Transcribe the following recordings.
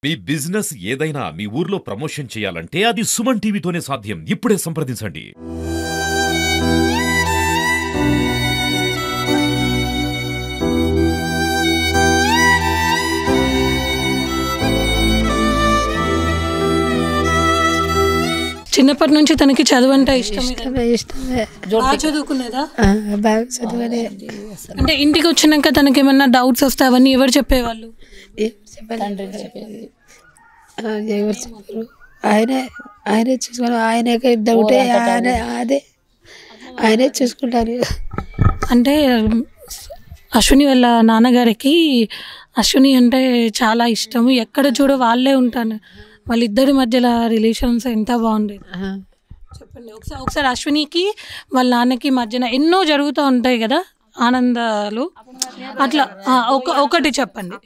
మీ business ఏదైనా మీ ఊర్లో promotion చేయాలంటే అది సుమన్ టీవీతోనే సాధ్యం ఇప్పుడే సంప్రదించండి చిన్నప్పటి నుంచి తనకి చదువు అంటే ఇష్టం ఇష్టమే ఇష్టమే బాగా చదువుకునేదా ఆ, బాగా చదువునే అంటే ఇంటికి వచ్చినాక తనకి ఏమన్నా డౌట్స్ వస్తే అవన్నీ ఎవరు చెప్పేవాళ్ళు ఏం చెప్పాలి ఆ, ఎవరు చెప్పారు ఆయనే ఆయనే చూసుకున్నారు ఆయనకే డౌటే ఆయన అదే ఆయనే చూసుకుంటారు అంటే అశ్విని వాళ్ళ నాన్నగారికి అశ్విని అంటే చాలా ఇష్టము ఎక్కడ చూడ వాళ్ళే ఉంటాను వాళ్ళిద్దరి మధ్యలో రిలేషన్స్ ఎంత బాగుండేది ఆ, చెప్పండి ఒకసారి ఒకసారి అశ్వినికి వాళ్ళ నాన్నకి మధ్యన ఎన్నో జరుగుతూ ఉంటాయి కదా ఆనందాలు అట్లా ఆ, ఒక ఒకటి చెప్పండి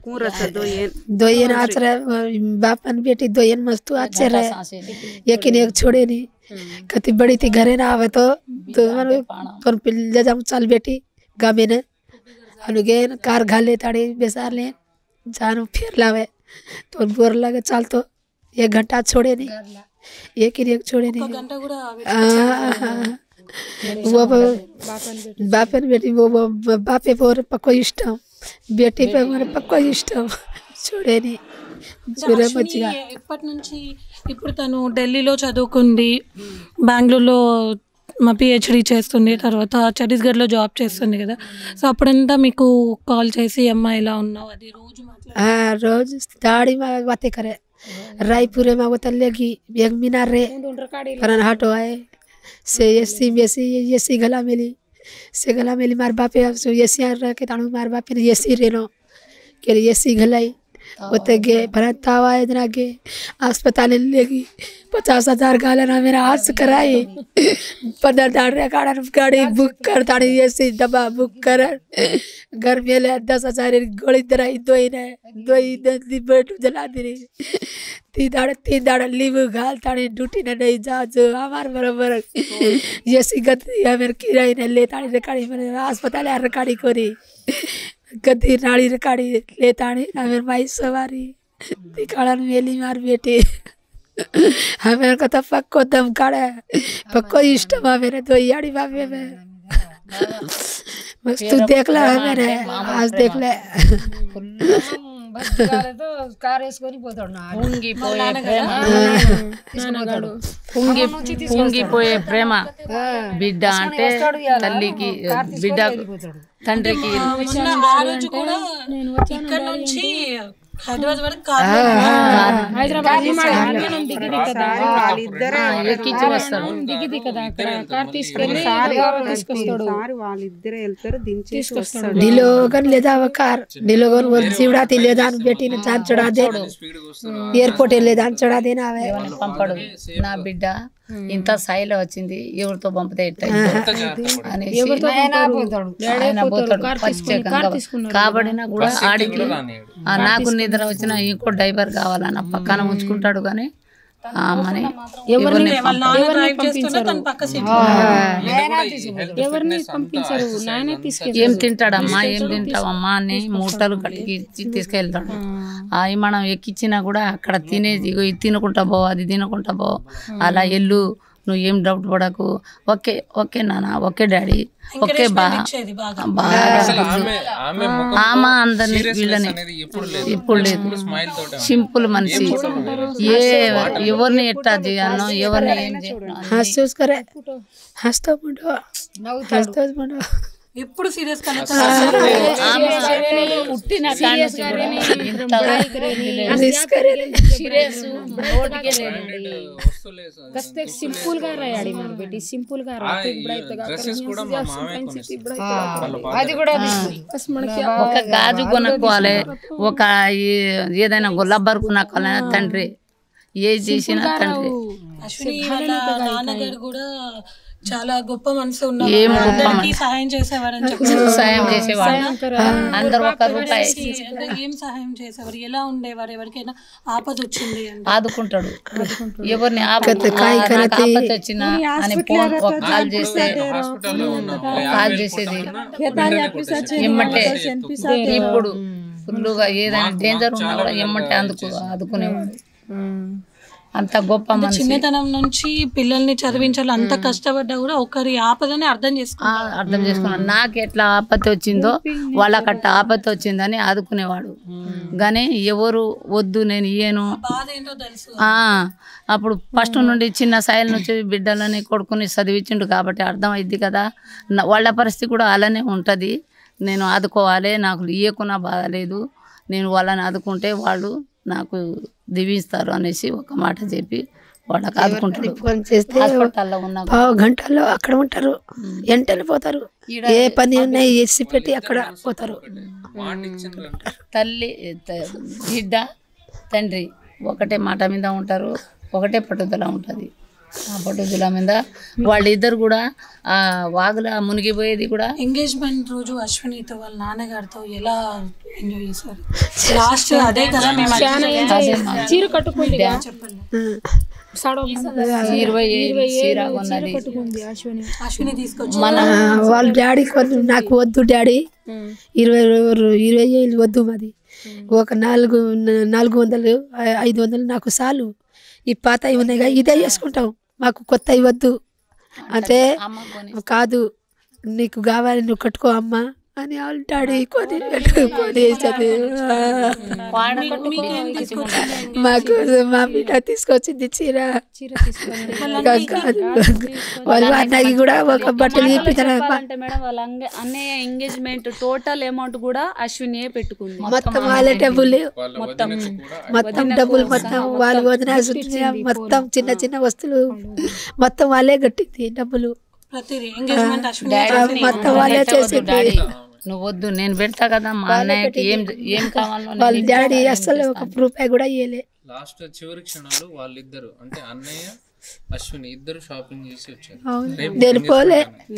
दोयन आचर बाप मन बेटी दोयन मस्तु अच्छे रहे यकीन एक छोड़े नहीं कति बड़ी थी घरे ना आवे तो तो मन पर पिल ले जाऊं चल बेटी गामे ने अनुगे कार घाले ताड़ी बेसार ले जानो फिर लावे तो बोर लगे चल तो एक घंटा छोड़े नहीं यकीन एक छोड़े नहीं గంట కూడా ఆ, वो బాపని బేటి वो वो బాపే పోర పక్కో ఇష్టం బేటీ పే మన పక్కో ఇష్టం చూడని చూడే మంచిగా అశ్విని ఎప్పటి నుంచి ఇప్పుడు తను ఢిల్లీలో చదువుకుంది బెంగళూరులో మా పిహెచ్డి చేస్తుంది తర్వాత ఛత్తీస్గఢ్లో జాబ్ చేస్తుంది కదా సో అప్పుడంతా మీకు కాల్ చేసి అమ్మ ఇలా ఉన్నావు అది రోజు మాట్లాడు ఆ రోజు दाढ़ी में बातें करे रायपुरे में उतर लेगी एक मीनार रे करन हटो आए से एसी बेसी एसी गला मिली से गला मिली मार बापे सो एसी रह के ताणु मार बापे ने एसी रेनो के एसी गलाई ओते गे भरत तावा इतना गे अस्पताल लेगी पचास हजार गालना मेरा हाथ से कराई पंद्रह दाड़ रे गाड़ा गाड़ी बुक कर ताड़ी एसी डब्बा बुक कर घर में ले दस हजार गोली दराई दो ही ने दो ही दी बैठ जला दी रही ती दाड़ तीन दाड़ लीव घाल ताड़ी ड्यूटी ने नहीं जा जो हमार बराबर एसी गति हमें किराई ने ले ताड़ी रेकाड़ी मेरे अस्पताल यार रेकाड़ी कोरी गद्दी नाड़ी रेकाड़ी ले ताड़ी हमें माई सवारी दिखाड़न मेली मार बेटी हमें को तो पक्को दम काढ़े पक्को इष्ट मा मेरे दो याड़ी बाबे में बस तू देख ले मेरे आज देख ले పొంగిపోయే ప్రేమ పొంగి పొంగిపోయే ప్రేమ బిడ్డ అంటే తల్లికి బిడ్డ తండ్రికి మొన్న ఆ రోజు కూడా ఇక్కడ నుంచి హైదరాబాద్ వరకు కాదు ఎక్కించి వస్తాడు వాళ్ళిద్దరే వెళ్తారు దించేసి వస్తాడు नीलोगन ले जाओ कार नीलोगन वो जीवड़ा थी ले जान बेटी ने जान चढ़ा दे एयरपोर्ट ले जान चढ़ा देना आवे ఎవరిని పంపడు నా బిడ్డ ఇంత స్థాయిలో వచ్చింది ఎవరితో పంపితే ఎట్ట అనేసి ఆయన పోతాడు ప్రత్యేకంగా కాబడినా కూడా ఆడికి ఆ నాకు నిద్ర వచ్చిన ఇంకో డ్రైవర్ కావాలన్న పక్కన ఉంచుకుంటాడు కానీ ఆమెని ఎవరిని వాళ్ళ నాన్న డ్రైవ్ చేస్తున్నా తన పక్క సీట్ ఎవరిని పంపించరు నాయనే తీసుకెళ్ళి ఏం తింటాడమ్మా ఏం తింటావమ్మా అని మూటలు కట్టికి ఇచ్చి తీసుకెళ్తాడు అవి మనం ఎక్కిచ్చినా కూడా అక్కడ తినేది ఇగో ఇది తినుకుంటా పో అది తినుకుంటా పో అలా ఎల్లు నువ్వు ఏం డౌట్ పడకు ఓకే ఓకే నాన్న ఓకే డాడీ ఓకే బా ఇచ్చేది బాగా బాగా ఆమె ఆమె ముఖం ఆమె అందరిని వీళ్ళని అనేది ఎప్పుడు లేదు ఇప్పుడు లేదు స్మైల్ తోటి సింపుల్ మనిషి ఏ ఎవరిని ఎట్టా చేయాలనో ఎవరిని ఏం చేయాలో हंस चूस करे हंस तो मुंडो हंस तो मुंडो ఎప్పుడు సీరియస్ కనెక్ట్ పుట్టిన కాడి నుంచి కూడా ఇంత रिस्क करे serious నోటికే లేదు. వస్తలేదు कस्ते सिंपल గా రాయాడి మన బేటి సింపుల్ గా రా డ్రెస్సెస్ కూడా మా మామే కొనిస్తారు అది కూడా ఒక గాజు కొనుక్కోవాలి ఒక ఈ- ఏదైనా గుల్లబ్బర్ కొనుక్కోవాలి తండ్రి ఏ చేసినా తండ్రి అశ్విని వాళ్ళ నాన్నగారు కూడా చాలా గొప్ప మనసు ఉన్న ఏం గొప్ప అందరికీ సహాయం చేసేవారని చెప్పారు సాయం చేసేవాడు అందరు ఒక రూపాయి అంటే ఏం సహాయం చేసేవారు ఎలా ఉండేవారు ఎవరికైనా ఆపద వచ్చింది అంటే ఆదుకుంటాడు ఎవరిని ఆప- ఆ, నాకు ఆపద వచ్చినా అని ఫోన్ ఒక కాల్ చేస్తే హాస్పిటల్లో ఉన్నాం కాల్ చేసేది ఎమ్మటే ఇప్పుడు ఫుల్గా ఏదైనా డేంజర్ ఉన్నా కూడా ఎమ్మంటే అందుకు ఆదుకునేవాడు అంత గొప్ప మనిషి చిన్నతనం నుంచి పిల్లల్ని చదివించాలి అంత కష్టపడ్డా కూడా ఒకరి ఆపదని అర్థం చేసుకో ఆ, అర్థం చేసుకున్నాను నాకు ఎట్లా ఆపత్తి వచ్చిందో వాళ్ళకి అట్లా ఆపత్తి వచ్చిందని ఆదుకునేవాడు కానీ ఎవరు వద్దు నేను ఇయ్యను బాధ ఏంటో తెలుసు ఆ, అప్పుడు ఫస్ట్ నుండి చిన్న స్థాయిల నుంచి బిడ్డలని కొడుకుని చదివించిండు కాబట్టి అర్థమైద్ది కదా నా- వాళ్ళ పరిస్థితి కూడా అలానే ఉంటుంది నేను ఆదుకోవాలి నాకు ఇయ్యకున్నా బాధ లేదు నేను వాళ్ళని ఆదుకుంటే వాళ్ళు నాకు దివిస్తారు అనేసి ఒక మాట చెప్పి వాళ్ళకి ఆదుకుంటాడు ఫోన్ చేస్తే హాస్పిటల్లో ఉన్న పావు గంటల్లో అక్కడ ఉంటారు వెంటనే పోతారు ఏ పని ఉన్నాయి వేసి పెట్టి అక్కడ పోతారు తల్లి త- బిడ్డ తండ్రి ఒకటే మాట మీద ఉంటారు ఒకటే పట్టుదల ఉంటుంది ఆ పట్టుదల మీద వాళ్ళిద్దరు కూడా ఆ వాగుల మునిగిపోయేది కూడా ఎంగేజ్మెంట్ రోజు అశ్వినితో వాళ్ళ నాన్నగారితో ఎలా ఎంజాయ్ చేశారు లాస్ట్ అదే కదా మేము చీర కట్టుకుంది చెప్పండి ఇరవై ఏళ్ళు చీర కొన్నది కట్టుకుంది అశ్విని అశ్విని తీసుకొచ్చి మన ఆ, వాళ్ళ డాడీ కొన్ని నాకు వద్దు డాడీ ఇరవై రూ- ఇరవై ఏళ్ళు వద్దు మాది ఒక నాలుగు నాలుగు వందలు ఐ- ఐదు వందలు నాకు చాలు ఈ పాత ఉన్నాయి కదా, ఇదే చేసుకుంటాం మాకు కొత్త వద్దు అంటే అమ్మ కొని కాదు నీకు కావాలి నువ్వు కట్టుకో అమ్మ అని వాళ్ళ డాడీ కొని కొని చదివి మాకు మా బిడ్డ తీసుకొచ్చింది చీర చీర తీసుకుంది కాదు వాళ్ళ అన్నకి కూడా ఒక బట్టలు ఇప్పించారు అంటే మేడం వాళ్ళ అంగ- అన్నయ్య ఎంగేజ్మెంట్ టోటల్ అమౌంట్ కూడా అశ్వినియే పెట్టుకుంది మొత్తం వాళ్ళే డబ్బులు మొత్తం మొత్తం డబ్బులు మొత్తం వాళ్ళు వదిన మొత్తం చిన్న చిన్న వస్తువులు మొత్తం వాళ్ళే కట్టింది డబ్బులు ప్రతి ఎంగేజ్మెంట్ అశ్విని మొత్తం వాళ్ళే చేసింది డాడీ నువ్వు వద్దు నేను పెడతా కదా మా అన్నయ్యకి ఏం ఏం కావాలో నేను వాళ్ళ డాడీ అస్సలు ఒక రూపాయి కూడా ఇవ్వలే లాస్ట్ చివరి క్షణాలు వాళ్ళిద్దరు అంటే అన్నయ్య అశ్విని ఇద్దరు షాపింగ్ చేసి వచ్చారు రేపు నేను పోలే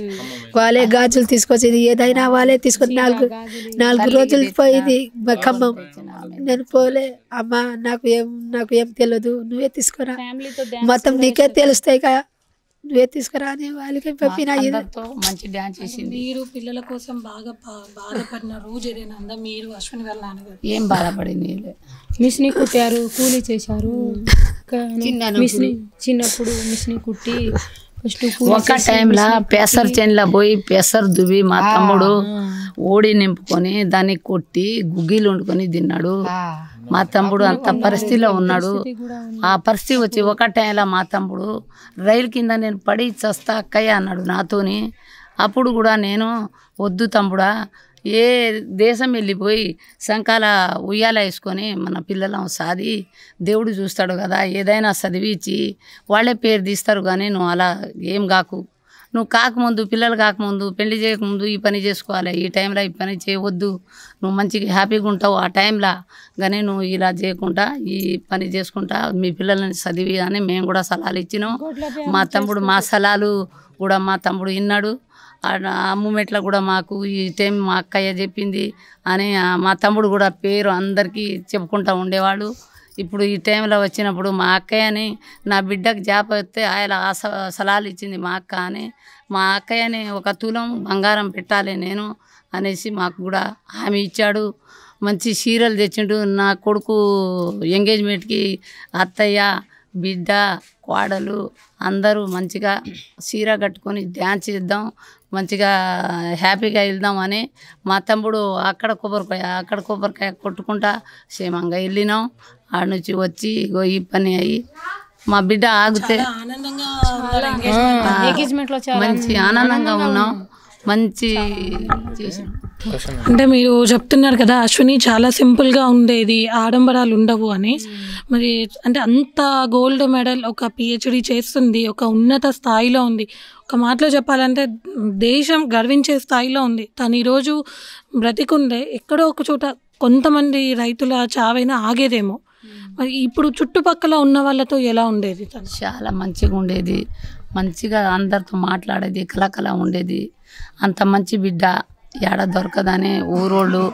వాళ్ళే గాజులు తీసుకొచ్చింది ఏదైనా వాళ్ళే తీసుకొచ్చి నాలుగు నాలుగు రోజులు పోయింది మా ఖమ్మం నేను పోలే అమ్మ నాకు ఏం నాకు ఏం తెలియదు నువ్వే తీసుకురా ఫ్యామిలీతో మొత్తం నీకే తెలుస్తాయి కదా నువ్వే తీసుకురా అని వాళ్ళకి పంపిన అందరితో మంచి డ్యాన్స్ చేసింది మీరు పిల్లల కోసం బాగా బా- బాధపడిన రోజు ఏదైనా ఉందా మీరు అశ్విని వాళ్ళ నాన్నగారు ఏం బాధపడింది మిస్ని కుట్టారు కూలీ చేశారు కానీ మిస్ని చిన్నప్పుడు మిస్ని కుట్టి ఫస్ట్ ఒక టైంలో పెసర్ చెన్లో పోయి పెసర్ దువ్వి మా తమ్ముడు ఓడి నింపుకొని దాన్ని కొట్టి గుగ్గిలు వండుకొని తిన్నాడు మా తమ్ముడు అంత పరిస్థితిలో ఉన్నాడు ఆ పరిస్థితి వచ్చి ఒక టైంలో మా తమ్ముడు రైలు కింద నేను పడి చస్తా అక్కయ్య అన్నాడు నాతోని అప్పుడు కూడా నేను వద్దు తమ్ముడా ఏ దేశం వెళ్ళిపోయి సంకాల ఉయ్యాల వేసుకొని మన పిల్లలను సాది దేవుడు చూస్తాడు కదా ఏదైనా చదివించి వాళ్ళే పేరు తీస్తారు కానీ నువ్వు అలా ఏం కాకు నువ్వు కాకముందు పిల్లలు కాకముందు పెళ్లి చేయకముందు ఈ పని చేసుకోవాలి ఈ టైంలో ఈ పని చేయవద్దు నువ్వు మంచిగా హ్యాపీగా ఉంటావు ఆ టైంలో కానీ నువ్వు ఇలా చేయకుండా ఈ పని చేసుకుంటా మీ పిల్లల్ని చదివి అని మేము కూడా సలహాలు ఇచ్చినాం మా తమ్ముడు మా సలహాలు కూడా మా తమ్ముడు విన్నాడు ఆ మూమెంట్లో కూడా మాకు ఈ టైం మా అక్కయ్య చెప్పింది అని ఆ మా తమ్ముడు కూడా పేరు అందరికీ చెప్పుకుంటూ ఉండేవాడు ఇప్పుడు ఈ టైంలో వచ్చినప్పుడు మా అక్కయ్యని నా బిడ్డకు జాబ్ వస్తే ఆయన ఆ స- సలహాలు ఇచ్చింది మా అక్క అని మా అక్కయ్యని ఒక తులం బంగారం పెట్టాలి నేను అనేసి మాకు కూడా హామీ ఇచ్చాడు మంచి చీరలు తెచ్చిండు నా కొడుకు ఎంగేజ్మెంట్కి అత్తయ్య బిడ్డ కోడలు అందరూ మంచిగా చీర కట్టుకొని డ్యాన్స్ చేద్దాం మంచిగా హ్యాపీగా వెళ్దాం అని మా తమ్ముడు అక్కడ కొబ్బరికాయ అక్కడ కొబ్బరికాయ కొట్టుకుంటా క్షేమంగా వెళ్ళినాం ఆడ నుంచి వచ్చి ఇగో ఈ పని అయ్యి మా బిడ్డ ఆగితే ఆనందంగా ఉన్నారు engagement. ఎంగేజ్మెంట్ లో చాలా మంచి ఆనందంగా ఉన్నాం మంచి చేసాం అంటే మీరు చెప్తున్నారు కదా అశ్విని చాలా సింపుల్ గా ఉండేది ఆడంబరాలు ఉండవు అని మరి అంటే అంత గోల్డ్ మెడల్ ఒక పిహెచ్డి చేస్తుంది ఒక ఉన్నత స్థాయిలో ఉంది ఒక మాటలో చెప్పాలంటే దేశం గర్వించే స్థాయిలో ఉంది తను ఈరోజు బ్రతికుండే ఎక్కడో ఒక చోట కొంతమంది రైతుల చావైనా ఆగేదేమో మరి ఇప్పుడు చుట్టుపక్కల ఉన్న వాళ్ళతో ఎలా ఉండేది తను చాలా మంచిగా ఉండేది మంచిగా అందరితో మాట్లాడేది కలకల ఉండేది అంత మంచి బిడ్డ ఏడ దొరకదని ఊరోళ్ళు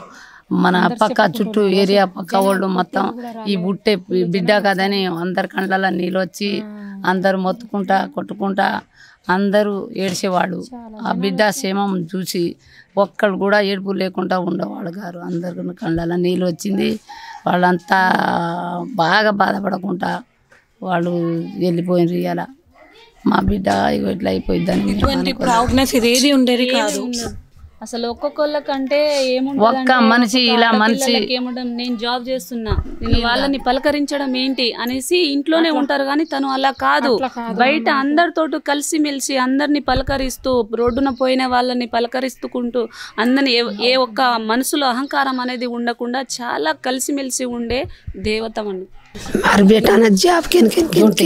మన పక్క చుట్టూ ఏరియా పక్క వాళ్ళు మొత్తం ఈ బుట్టే బిడ్డ కదని అందరి కళ్ళల్లో నీళ్ళు వచ్చి అందరు మొత్తుకుంటా కొట్టుకుంటా అందరూ ఏడ్చేవాడు ఆ బిడ్డ క్షేమం చూసి ఒక్కడు కూడా ఏడుపు లేకుండా ఉండేవాడు గారు అందరి కళ్ళల్లో నీళ్ళు వచ్చింది వాళ్ళంతా బాగా బాధపడకుండా వాళ్ళు వెళ్ళిపోయినారు ఇవాళ మా బిడ్డ ఇగో ఇట్లా అయిపోయిద్దని మేము ఇటువంటి ప్రౌడ్నెస్ ఇదేది ఉండేది కాదు అసలు ఒక్కొక్కళ్ళకంటే ఏముంటది ఒక్క మనిషి ఇలా మనిషి ఏముండదు నేను జాబ్ చేస్తున్నా నేను వాళ్ళని పలకరించడం ఏంటి అనేసి ఇంట్లోనే ఉంటారు కానీ తను అలా కాదు బయట అందరితోటి కలిసి మెలిసి అందరిని పలకరిస్తూ రోడ్డున పోయిన వాళ్ళని పలకరిస్తుకుంటూ అందరిని ఏ- ఏ ఒక్క మనసులో అహంకారం అనేది ఉండకుండా చాలా కలిసిమెలిసి ఉండే దేవత అండి हमार बेटा ने जॉब किन किन किन के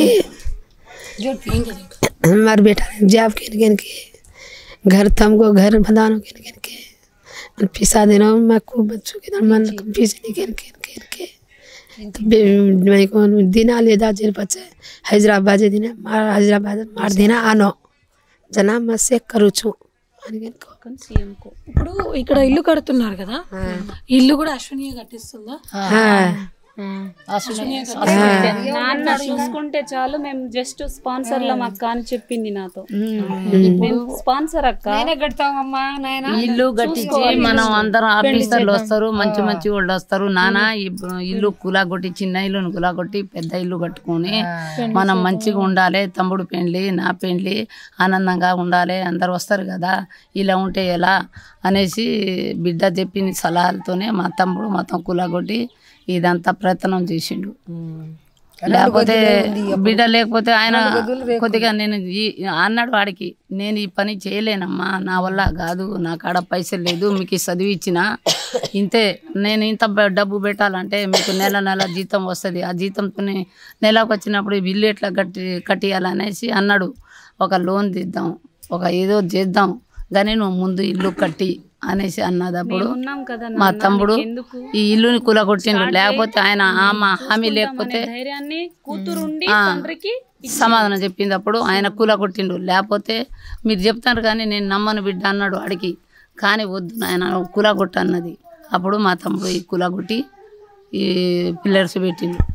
हमार बेटा ने जॉब किन किन के घर तमको घर बदानो किन किन के पिसा देना मैं खूब बच्चों के मन पीस किन किन किन के मैं को दिना ले जा जेल बच्चे हैदराबाद दिन मार हैदराबाद मार देना आनो जना मैं से करू छु అని కనుకో సీఎంకు ఇప్పుడు ఇక్కడ ఇల్లు కడుతున్నారు కదా ఇల్లు కూడా అశ్విని కట్టిస్తుందా నాన్న చూసుకుంటే చాలు మేము జస్ట్ స్పాన్సర్లం అక్క అని చెప్పింది నాతో మేము స్పాన్సర్ అక్క ఇల్లు కట్టించి మనం అందరం ఆఫీసర్లు వస్తారు మంచి మంచి వాళ్ళు వస్తారు నానా ఇల్లు కులాగొట్టి చిన్న ఇల్లును కులాగొట్టి పెద్ద ఇల్లు కట్టుకొని మనం మంచిగా ఉండాలి తమ్ముడు పెండ్లి నా పెండ్లి ఆనందంగా ఉండాలి అందరు వస్తారు కదా ఇలా ఉంటే ఎలా అనేసి బిడ్డ చెప్పిన సలహాలతోనే మా తమ్ముడు మొత్తం కులాగొట్టి ఇదంతా ప్రయత్నం చేసిండు లేకపోతే బిడ్డ లేకపోతే ఆయన కొద్దిగా నేను ఈ- అన్నాడు వాడికి నేను ఈ పని చేయలేనమ్మా నా వల్ల కాదు నా కాడ పైసలు లేదు మీకు ఈ చదివి ఇచ్చిన ఇంతే నేను ఇంత బ- డబ్బు పెట్టాలంటే మీకు నెల నెల జీతం వస్తుంది ఆ జీతంతో నెలకు వచ్చినప్పుడు ఈ బిల్లు ఎట్లా కట్టి కట్టియాలనేసి అన్నాడు ఒక లోన్ తీద్దాం ఒక ఏదో చేద్దాం కానీ నువ్వు ముందు ఇల్లు కట్టి అనేసి అన్నదప్పుడు ఉన్నాం కదా మా నాన్న, తమ్ముడు ఎందుకు? ఈ ఇల్లుని కూలగొట్టిండు లేకపోతే ఆయన ఆమె హామీ లేకపోతే ధైర్యాన్ని కూతురుండి ఆ, తండ్రికి సమాధానం చెప్పిందప్పుడు ఆయన కూల కొట్టిండు లేకపోతే మీరు చెప్తారు కానీ నేను నమ్మను బిడ్డ అన్నాడు అడిగి కానీ వద్దు ఆయన కూల కొట్టు అన్నది అప్పుడు మా తమ్ముడు ఈ కూల కొట్టి ఈ పిల్లర్స్ పెట్టిండు